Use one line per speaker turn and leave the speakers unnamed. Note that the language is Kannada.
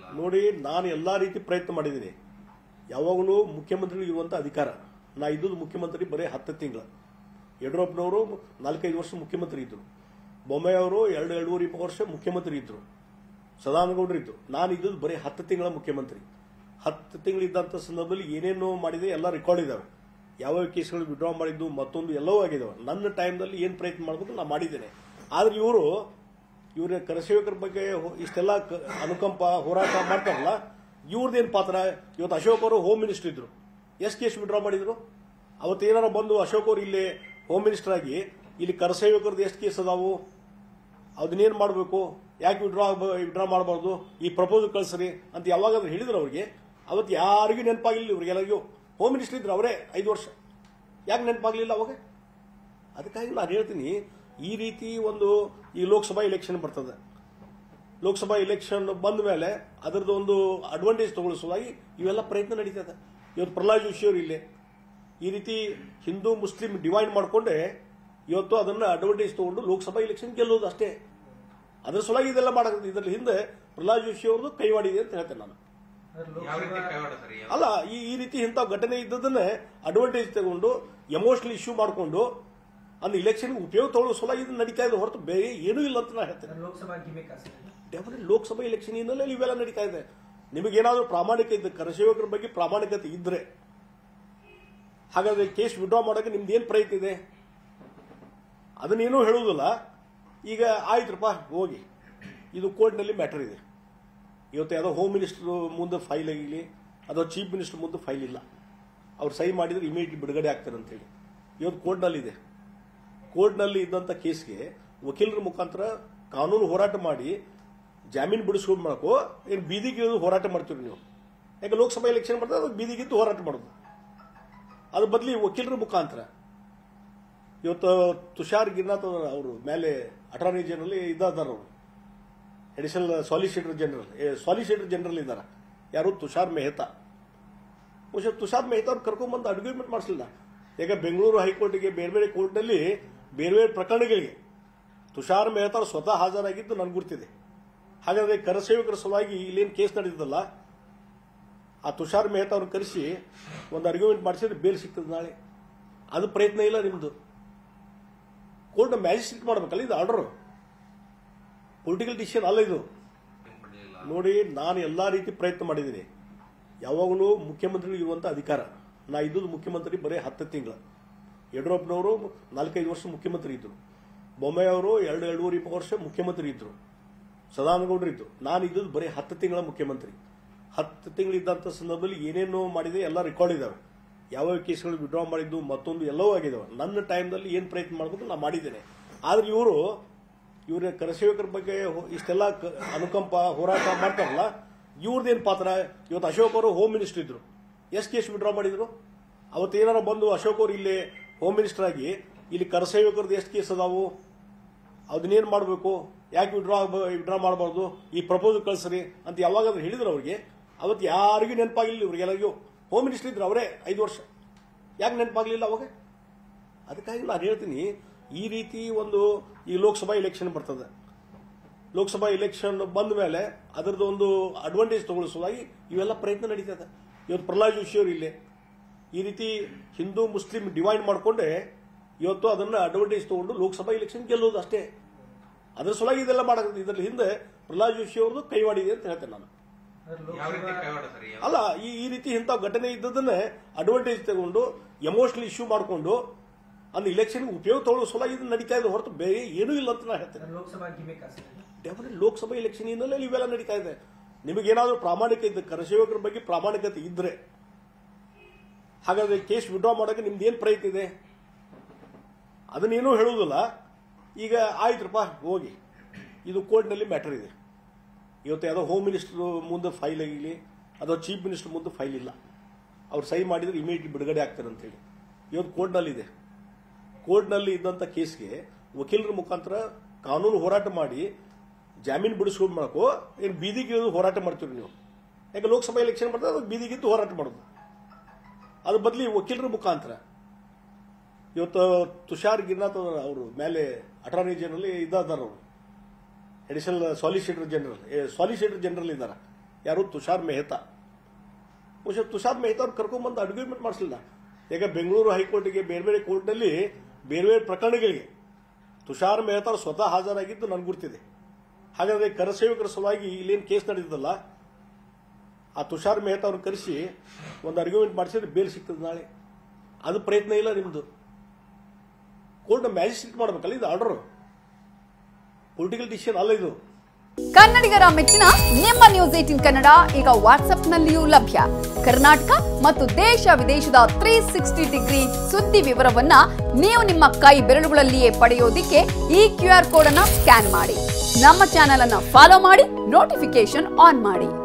ನೋಡಿ ನಾನು ಎಲ್ಲಾ ರೀತಿ ಪ್ರಯತ್ನ ಮಾಡಿದ್ದೀನಿ ಯಾವಾಗಲೂ ಮುಖ್ಯಮಂತ್ರಿಗಳಿಗೆ ಇರುವಂತ ಅಧಿಕಾರ ನಾ ಇದ್ದುದು ಮುಖ್ಯಮಂತ್ರಿ ಬರೀ ಹತ್ತು ತಿಂಗಳು ಯಡಿಯೂರಪ್ಪನವರು ನಾಲ್ಕೈದು ವರ್ಷ ಮುಖ್ಯಮಂತ್ರಿ ಇದ್ರು ಬೊಮ್ಮಾಯಿ ಅವರು ಎರಡು ಎರಡೂವರೆ ವರ್ಷ ಮುಖ್ಯಮಂತ್ರಿ ಇದ್ರು ಸದಾನಗೌಡರು ಇದ್ರು ನಾನು ಇದ್ದುದು ಬರೀ ಹತ್ತು ತಿಂಗಳ ಮುಖ್ಯಮಂತ್ರಿ ಹತ್ತು ತಿಂಗಳಿದ್ದಂಥ ಸಂದರ್ಭದಲ್ಲಿ ಏನೇನು ಮಾಡಿದೆ ಎಲ್ಲ ರೆಕಾರ್ಡ್ ಇದಾವೆ ಯಾವ ಕೇಸ್ಗಳು ವಿಡ್ರಾ ಮಾಡಿದ್ದು ಮತ್ತೊಂದು ಎಲ್ಲವೂ ಆಗಿದಾವೆ ನನ್ನ ಟೈಮ್ನಲ್ಲಿ ಏನು ಪ್ರಯತ್ನ ಮಾಡಬೇಕು ನಾನು ಮಾಡಿದ್ದೇನೆ ಆದ್ರೆ ಇವರು ಇವ್ರ ಕರಸೇವಕರ ಬಗ್ಗೆ ಹೊ- ಇಷ್ಟೆಲ್ಲ ಕ- ಅನುಕಂಪ ಹೋರಾಟ ಮಾಡ್ತಾರಲ್ಲ ಇವ್ರದ್ದೇನು ಪಾತ್ರ ಇವತ್ತು ಅಶೋಕ್ ಅವರು ಹೋಮ್ ಮಿನಿಸ್ಟರ್ ಇದ್ರು ಎಷ್ಟು ಕೇಸ್ ವಿಡ್ರಾ ಮಾಡಿದ್ರು ಅವತ್ತು ಏನಾರ ಬಂದು ಅಶೋಕ್ ಅವರು ಇಲ್ಲಿ ಹೋಮ್ ಮಿನಿಸ್ಟರ್ ಆಗಿ ಇಲ್ಲಿ ಕರಸೇವಕರದ್ದು ಎಷ್ಟು ಕೇಸ್ ಅದಾವು ಅದನ್ನೇನು ಮಾಡಬೇಕು ಯಾಕೆ ವಿಡ್ರಾ ವಿಡ್ರಾ ಮಾಡಬಾರ್ದು ಈ ಪ್ರಪೋಸಲ್ ಕಳಿಸ್ರಿ ಅಂತ ಯಾವಾಗಾದ್ರೂ ಹೇಳಿದ್ರು ಅವ್ರಿಗೆ ಅವತ್ತು ಯಾರಿಗೂ ನೆನಪಾಗಿಲ್ಲ ಇವ್ರಿಗೆಲ್ಲರಿಗೂ ಹೋಮ್ ಮಿನಿಸ್ಟರ್ ಇದ್ರು ಅವರೇ ಐದು ವರ್ಷ ಯಾಕೆ ನೆನಪಾಗ್ಲಿಲ್ಲ ಅವಾಗ ಅದಕ್ಕಾಗಿ ನಾನು ಹೇಳ್ತೀನಿ ಈ ರೀತಿ ಒಂದು ಈ ಲೋಕಸಭಾ ಎಲೆಕ್ಷನ್ ಬರ್ತದೆ ಲೋಕಸಭಾ ಎಲೆಕ್ಷನ್ ಬಂದ ಮೇಲೆ ಅದರದ್ದು ಒಂದು ಅಡ್ವಾಂಟೇಜ್ ತಗೊಳಿಸುವಾಗಿ ಇವೆಲ್ಲ ಪ್ರಯತ್ನ ನಡೀತದೆ ಇವತ್ತು ಪ್ರಹ್ಲಾದ್ ಜೋಶಿ ಅವರು ಇಲ್ಲೇ ಈ ರೀತಿ ಹಿಂದೂ ಮುಸ್ಲಿಂ ಡಿವೈಡ್ ಮಾಡಿಕೊಂಡೆ ಇವತ್ತು ಅದನ್ನ ಅಡ್ವಾಂಟೇಜ್ ತಗೊಂಡು ಲೋಕಸಭಾ ಎಲೆಕ್ಷನ್ ಗೆಲ್ಲೋದು ಅಷ್ಟೇ ಅದ್ರ ಸಲುವಾಗಿ ಇದೆಲ್ಲ ಮಾಡಕ್ಕೆ ಇದರ ಹಿಂದೆ ಪ್ರಹ್ಲಾದ್ ಜೋಶಿ ಅವ್ರದ್ದು ಕೈವಾಡಿದೆ ಅಂತ ಹೇಳ್ತೇನೆ ನಾನು
ಯಾವ ರೀತಿ ಕೈವಾಡ ಸರ್ ಯಾವ-
ಅಲ್ಲ ಈ ಈ ರೀತಿ ಇಂಥ ಘಟನೆ ಇದ್ದದನ್ನೇ ಅಡ್ವಾಂಟೇಜ್ ತಗೊಂಡು ಎಮೋಷನಲ್ ಇಶ್ಯೂ ಮಾಡಿಕೊಂಡು ಅಂದ್ ಇಲೆಕ್ಷನ್ ಉಪಯೋಗ ತಗೊಳ್ಳೋ ಸಲುವಾಗಿ ಇದು ನಡೀತಾ ಇದೆ ಹೊರತು ಬೇರೆ ಏನೂ ಇಲ್ಲ ಅಂತ ನಾನು ಹೇಳ್ತೇನೆ
ಲೋಕಸಭಾ ಗಿಮಿಕ್ ಅಷ್ಟೇ
ಡೆಫಿನೆಟ್ ಲೋಕಸಭಾ ಎಲೆಕ್ಷನ್ ಹಿನ್ನೆಲೆಯಲ್ಲಿ ಇವೆಲ್ಲ ನಡೀತಾ ಇದೆ ನಿಮಗೇನಾದ್ರೂ ಪ್ರಾಮಾಣಿಕ ಇದ್ದ ಕರಸೇವಕರ ಬಗ್ಗೆ ಪ್ರಾಮಾಣಿಕತೆ ಇದ್ರೆ ಹಾಗಾದ್ರೆ ಕೇಸ್ ವಿಡ್ರಾ ಮಾಡೋಕೆ ನಿಮ್ದು ಏನು ಪ್ರಯತ್ನ ಇದೆ ಅದನ್ನೇನೂ ಹೇಳುವುದಿಲ್ಲ ಈಗ ಆಯ್ತರಪ್ಪ ಹೋಗಿ ಇದು ಕೋರ್ಟ್ನಲ್ಲಿ ಮ್ಯಾಟರ್ ಇದೆ ಇವತ್ತು ಯಾವುದೋ ಹೋಮ್ ಮಿನಿಸ್ಟರ್ ಮುಂದೆ ಫೈಲ್ ಆಗಿರಲಿ ಅಥವಾ ಚೀಫ್ ಮಿನಿಸ್ಟರ್ ಮುಂದೆ ಫೈಲ್ ಇಲ್ಲ ಅವ್ರು ಸಹಿ ಮಾಡಿದ್ರೆ ಇಮಿಡಿಯೇಟ್ ಬಿಡುಗಡೆ ಆಗ್ತಾರೆ ಅಂತೇಳಿ ಇವತ್ತು ಕೋರ್ಟ್ನಲ್ಲಿದೆ ಕೋರ್ಟ್ನಲ್ಲಿ ಇದ್ದಂಥ ಕೇಸ್ಗೆ ವಕೀಲರ ಮುಖಾಂತರ ಕಾನೂನು ಹೋರಾಟ ಮಾಡಿ ಜಾಮೀನು ಬಿಡಿಸ್ಕೊಂಡು ಮಾಡಕೋ ಏನು ಬೀದಿಗೆ ಇಳಿದು ಹೋರಾಟ ಮಾಡ್ತೀರಿ ನೀವು ಯಾಕೆ ಲೋಕಸಭಾ ಎಲೆಕ್ಷನ್ ಬರ್ತದೆ ಅದಕ್ಕೆ ಬೀದಿಗಿದ್ದು ಹೋರಾಟ ಮಾಡೋದು ಅದ್ರ ಬದಲಿ ವಕೀಲರ ಮುಖಾಂತರ ಇವತ್ತು ತುಷಾರ್ ಗಿರ್ನಾಥ್ ಅವರು ಮೇಲೆ ಅಟಾರ್ನಿ ಜನರಲ್ ಇದ್ದಾರ ಅವರು additional solicitor general solicitor general ಇದ್ದಾರೆ ಯಾರು ತುಷಾರ್ ಮೆಹ್ತಾ ಬಹುಶಃ ತುಷಾರ್ ಮೆಹ್ತಾ ಅವ್ರು ಕರ್ಕೊಂಡ್ಬಂದು ಅಡ್ಗ್ರಿಮೆಂಟ್ ಮಾಡಿಸಲಿಲ್ಲ ಈಗ ಬೆಂಗಳೂರು ಹೈಕೋರ್ಟ್ಗೆ ಬೇರೆ ಬೇರೆ ಕೋರ್ಟ್ನಲ್ಲಿ ಬೇರೆ ಬೇರೆ ಪ್ರಕರಣಗಳಿಗೆ ತುಷಾರ್ ಮೆಹ್ತಾ ಅವ್ರು ಸ್ವತಃ ಹಾಜರಾಗಿದ್ದು ನನಗೆ ಗುರ್ತಿದೆ ಹಾಗಾದ್ರೆ ಕರಸೇವಕರ ಸಲುವಾಗಿ ಇಲ್ಲೇನು ಕೇಸ್ ನಡೆದಿದ್ದಲ್ಲ ಆ ತುಷಾರ್ ಮೆಹ್ತಾ ಅವ್ರನ್ನ ಕರೆಸಿ ಒಂದು ಅರ್ಗ್ಯುಮೆಂಟ್ ಮಾಡಿಸಿದ್ರೆ ಬೇಲ್ ಸಿಗ್ತದೆ ನಾಳೆ ಅದು ಪ್ರಯತ್ನ ಇಲ್ಲ ನಿಮ್ದು ಕೋರ್ಟ್ ಮ್ಯಾಜಿಸ್ಟ್ರೇಟ್ ಮಾಡ್ಬೇಕಲ್ಲ ಇದು ಆರ್ಡರ್ ಪೊಲಿಟಿಕಲ್ ಡಿಸಿಷನ್ ಅಲ್ಲ ಇದು
ಪಡ್ಲಿಲ್ಲ.
ನೋಡಿ ನಾನು ಎಲ್ಲಾ ರೀತಿ ಪ್ರಯತ್ನ ಮಾಡಿದ್ದೀನಿ ಯಾವಾಗಲೂ ಮುಖ್ಯಮಂತ್ರಿಗಳಿಗೆ ಇರುವಂತ ಅಧಿಕಾರ ನಾ ಇದ್ದುದು ಮುಖ್ಯಮಂತ್ರಿ ಬರೀ ಹತ್ತು ತಿಂಗಳು ಯಡಿಯೂರಪ್ಪನವರು ನಾಲ್ಕೈದು ವರ್ಷ ಮುಖ್ಯಮಂತ್ರಿ ಇದ್ರು ಬೊಮ್ಮಾಯಿ ಅವರು ಎರಡು ಎರಡೂವರೆ ವರ್ಷ ಮುಖ್ಯಮಂತ್ರಿ ಇದ್ರು ಸದಾನಗೌಡರು ಇದ್ರು ನಾನು ಇದ್ದುದು ಬರೀ ಹತ್ತು ತಿಂಗಳ ಮುಖ್ಯಮಂತ್ರಿ ಹತ್ತು ತಿಂಗಳಿದ್ದಂಥ ಸಂದರ್ಭದಲ್ಲಿ ಏನೇನು ಮಾಡಿದೆ ಎಲ್ಲ ರೆಕಾರ್ಡ್ ಇದಾವೆ ಯಾವ ಕೇಸ್ಗಳು ವಿಡ್ರಾ ಮಾಡಿದ್ದು ಮತ್ತೊಂದು ಎಲ್ಲವೂ ಆಗಿದಾವೆ ನನ್ನ ಟೈಮ್ನಲ್ಲಿ ಏನು ಪ್ರಯತ್ನ ಮಾಡಬೇಕು ನಾನು ಮಾಡಿದ್ದೇನೆ ಆದ್ರೆ ಇವರು ಇವ್ರ ಕರಸೇವಕರ ಬಗ್ಗೆ ಹೊ- ಇಷ್ಟೆಲ್ಲ ಕ- ಅನುಕಂಪ ಹೋರಾಟ ಮಾಡ್ತಾರಲ್ಲ ಇವ್ರದ್ದೇನು ಪಾತ್ರ ಇವತ್ತು ಅಶೋಕ್ ಅವರು ಹೋಮ್ ಮಿನಿಸ್ಟರ್ ಇದ್ರು ಎಷ್ಟು ಕೇಸ್ ವಿಡ್ರಾ ಮಾಡಿದ್ರು ಅವತ್ತು ಏನಾರ ಬಂದು ಅಶೋಕ್ ಅವರು ಇಲ್ಲಿ ಹೋಮ್ ಮಿನಿಸ್ಟರ್ ಆಗಿ ಇಲ್ಲಿ ಕರಸೇವಕರದ್ದು ಎಷ್ಟು ಕೇಸ್ ಅದಾವು ಅದನ್ನೇನು ಮಾಡಬೇಕು ಯಾಕೆ ವಿಡ್ರಾ ವಿಡ್ರಾ ಮಾಡಬಾರ್ದು ಈ ಪ್ರಪೋಸಲ್ ಕಳಿಸ್ರಿ ಅಂತ ಯಾವಾಗಾದ್ರೂ ಹೇಳಿದ್ರು ಅವ್ರಿಗೆ ಅವತ್ತು ಯಾರಿಗೂ ನೆನಪಾಗಿಲ್ಲ ಇವ್ರಿಗೆಲ್ಲರಿಗೂ ಹೋಮ್ ಮಿನಿಸ್ಟರ್ ಇದ್ರು ಅವರೇ ಐದು ವರ್ಷ ಯಾಕೆ ನೆನಪಾಗ್ಲಿಲ್ಲ ಅವಾಗ ಅದಕ್ಕಾಗಿ ನಾನು ಹೇಳ್ತೀನಿ ಈ ರೀತಿ ಒಂದು ಈ ಲೋಕಸಭಾ ಎಲೆಕ್ಷನ್ ಬರ್ತದೆ ಲೋಕಸಭಾ ಎಲೆಕ್ಷನ್ ಬಂದ ಮೇಲೆ ಅದರದ್ದು ಒಂದು ಅಡ್ವಾಂಟೇಜ್ ತಗೊಳಿಸುವಾಗಿ ಇವೆಲ್ಲ ಪ್ರಯತ್ನ ನಡೀತದೆ ಇವತ್ತು ಪ್ರಹ್ಲಾದ್ ಜೋಶಿ ಅವರು ಇಲ್ಲೇ ಈ ರೀತಿ ಹಿಂದೂ ಮುಸ್ಲಿಂ ಡಿವೈಡ್ ಮಾಡಿಕೊಂಡೆ ಇವತ್ತು ಅದನ್ನ ಅಡ್ವಾಂಟೇಜ್ ತಗೊಂಡು ಲೋಕಸಭಾ ಎಲೆಕ್ಷನ್ ಗೆಲ್ಲೋದು ಅಷ್ಟೇ ಅದ್ರ ಸಲುವಾಗಿ ಇದೆಲ್ಲ ಮಾಡಕ್ಕೆ ಇದರ ಹಿಂದೆ ಪ್ರಹ್ಲಾದ್ ಜೋಶಿ ಅವ್ರದ್ದು ಕೈವಾಡಿದೆ ಅಂತ ಹೇಳ್ತೇನೆ ನಾನು
ಯಾವ ರೀತಿ ಕೈವಾಡ ಸರ್ ಯಾವ-
ಅಲ್ಲ ಈ ಈ ರೀತಿ ಇಂಥ ಘಟನೆ ಇದ್ದದನ್ನೇ ಅಡ್ವಾಂಟೇಜ್ ತಗೊಂಡು ಎಮೋಷನಲ್ ಇಶ್ಯೂ ಮಾಡಿಕೊಂಡು ಅಂದ್ ಇಲೆಕ್ಷನ್ ಉಪಯೋಗ ತಗೊಳ್ಳೋ ಸಲುವಾಗಿ ಇದು ನಡೀತಾ ಇದೆ ಹೊರತು ಬೇರೆ ಏನೂ ಇಲ್ಲ ಅಂತ ನಾನು ಹೇಳ್ತೇನೆ
ಲೋಕಸಭಾ ಗಿಮಿಕ್ ಅಷ್ಟೇ
ಡೆಫಿನೆಟ್ ಲೋಕಸಭಾ ಎಲೆಕ್ಷನ್ ಹಿನ್ನೆಲೆಯಲ್ಲಿ ಇವೆಲ್ಲ ನಡೀತಾ ಇದೆ ನಿಮಗೇನಾದ್ರೂ ಪ್ರಾಮಾಣಿಕ ಇದ್ದ ಕರಸೇವಕರ ಬಗ್ಗೆ ಪ್ರಾಮಾಣಿಕತೆ ಇದ್ರೆ ಹಾಗಾದ್ರೆ ಕೇಸ್ ವಿಡ್ರಾ ಮಾಡೋಕೆ ನಿಮ್ದು ಏನು ಪ್ರಯತ್ನ ಇದೆ ಅದನ್ನೇನೂ ಹೇಳುವುದಿಲ್ಲ ಈಗ ಆಯ್ತರಪ್ಪ ಹೋಗಿ ಇದು ಕೋರ್ಟ್ನಲ್ಲಿ ಮ್ಯಾಟರ್ ಇದೆ ಇವತ್ತು ಯಾವುದೋ ಹೋಮ್ ಮಿನಿಸ್ಟರ್ ಮುಂದೆ ಫೈಲ್ ಆಗಿರಲಿ ಅಥವಾ ಚೀಫ್ ಮಿನಿಸ್ಟರ್ ಮುಂದೆ ಫೈಲ್ ಇಲ್ಲ ಅವ್ರು ಸಹಿ ಮಾಡಿದ್ರೆ ಇಮಿಡಿಯೇಟ್ ಬಿಡುಗಡೆ ಆಗ್ತಾರೆ ಅಂತೇಳಿ ಇವತ್ತು ಕೋರ್ಟ್ನಲ್ಲಿದೆ ಕೋರ್ಟ್ನಲ್ಲಿ ಇದ್ದಂಥ ಕೇಸ್ಗೆ ವಕೀಲರ ಮುಖಾಂತರ ಕಾನೂನು ಹೋರಾಟ ಮಾಡಿ ಜಾಮೀನು ಬಿಡಿಸ್ಕೊಂಡು ಮಾಡಕೋ ಏನು ಬೀದಿಗೆ ಇಳಿದು ಹೋರಾಟ ಮಾಡ್ತೀರಿ ನೀವು ಯಾಕೆ ಲೋಕಸಭಾ ಎಲೆಕ್ಷನ್ ಬರ್ತದೆ ಅದಕ್ಕೆ ಬೀದಿಗಿದ್ದು ಹೋರಾಟ ಮಾಡೋದು ಅದ್ರ ಬದಲಿ ವಕೀಲರ ಮುಖಾಂತರ ಇವತ್ತು ತುಷಾರ್ ಗಿರ್ನಾಥ್ ಅವರು ಮೇಲೆ ಅಟಾರ್ನಿ ಜನರಲ್ ಇದ್ದಾರ ಅವರು additional solicitor general solicitor general ಇದ್ದಾರೆ ಯಾರು ತುಷಾರ್ ಮೆಹ್ತಾ ಬಹುಶಃ ತುಷಾರ್ ಮೆಹ್ತಾ ಅವ್ರು ಕರ್ಕೊಂಡ್ಬಂದು ಅಡ್ಗ್ರಿಮೆಂಟ್ ಮಾಡಿಸಲಿಲ್ಲ ಈಗ ಬೆಂಗಳೂರು ಹೈಕೋರ್ಟ್ಗೆ ಬೇರೆ ಬೇರೆ ಕೋರ್ಟ್ನಲ್ಲಿ ಬೇರೆ ಬೇರೆ ಪ್ರಕರಣಗಳಿಗೆ ತುಷಾರ್ ಮೆಹ್ತಾ ಅವ್ರು ಸ್ವತಃ ಹಾಜರಾಗಿದ್ದು ನನಗೆ ಗುರ್ತಿದೆ ಹಾಗಾದ್ರೆ ಕರಸೇವಕರ ಸಲುವಾಗಿ ಇಲ್ಲೇನು ಕೇಸ್ ನಡೆದಿದ್ದಲ್ಲ ಆ ತುಷಾರ್ ಮೆಹ್ತಾ ಅವ್ರನ್ನ ಕರೆಸಿ ಒಂದು ಅರ್ಗ್ಯುಮೆಂಟ್ ಮಾಡಿಸಿದ್ರೆ ಬೇಲ್ ಸಿಗ್ತದೆ ನಾಳೆ ಅದು ಪ್ರಯತ್ನ ಇಲ್ಲ ನಿಮ್ದು ಕೋರ್ಟ್ ಮ್ಯಾಜಿಸ್ಟ್ರೇಟ್ ಮಾಡ್ಬೇಕಲ್ಲ ಇದು ಆರ್ಡರ್ ಪೊಲಿಟಿಕಲ್ ಡಿಸಿಷನ್ ಅಲ್ಲ ಇದು
ಕನ್ನಡಿಗರ ಮೆಚ್ಚಿನ ನಿಮ್ಮ ನ್ಯೂಸ್ ಏಟಿನ್ ಕನ್ನಡ ಈಗ ವಾಟ್ಸ್ಆಪ್ನಲ್ಲಿಯೂ ಲಭ್ಯ ಕರ್ನಾಟಕ ಮತ್ತು ದೇಶ ವಿದೇಶದ ತ್ರೀ ಸಿಕ್ಸ್ಟಿ ಡಿಗ್ರಿ ಸುದ್ದಿ ವಿವರವನ್ನ ನೀವು ನಿಮ್ಮ ಕೈ ಬೆರಳುಗಳಲ್ಲಿಯೇ ಪಡೆಯೋದಿಕ್ಕೆ ಈ ಕ್ಯೂ ಆರ್ ಕೋಡ್ ಅನ್ನ ಸ್ಕ್ಯಾನ್ ಮಾಡಿ ನಮ್ಮ ಚಾನೆಲ್ ಅನ್ನ ಫಾಲೋ ಮಾಡಿ ನೋಟಿಫಿಕೇಶನ್ ಆನ್ ಮಾಡಿ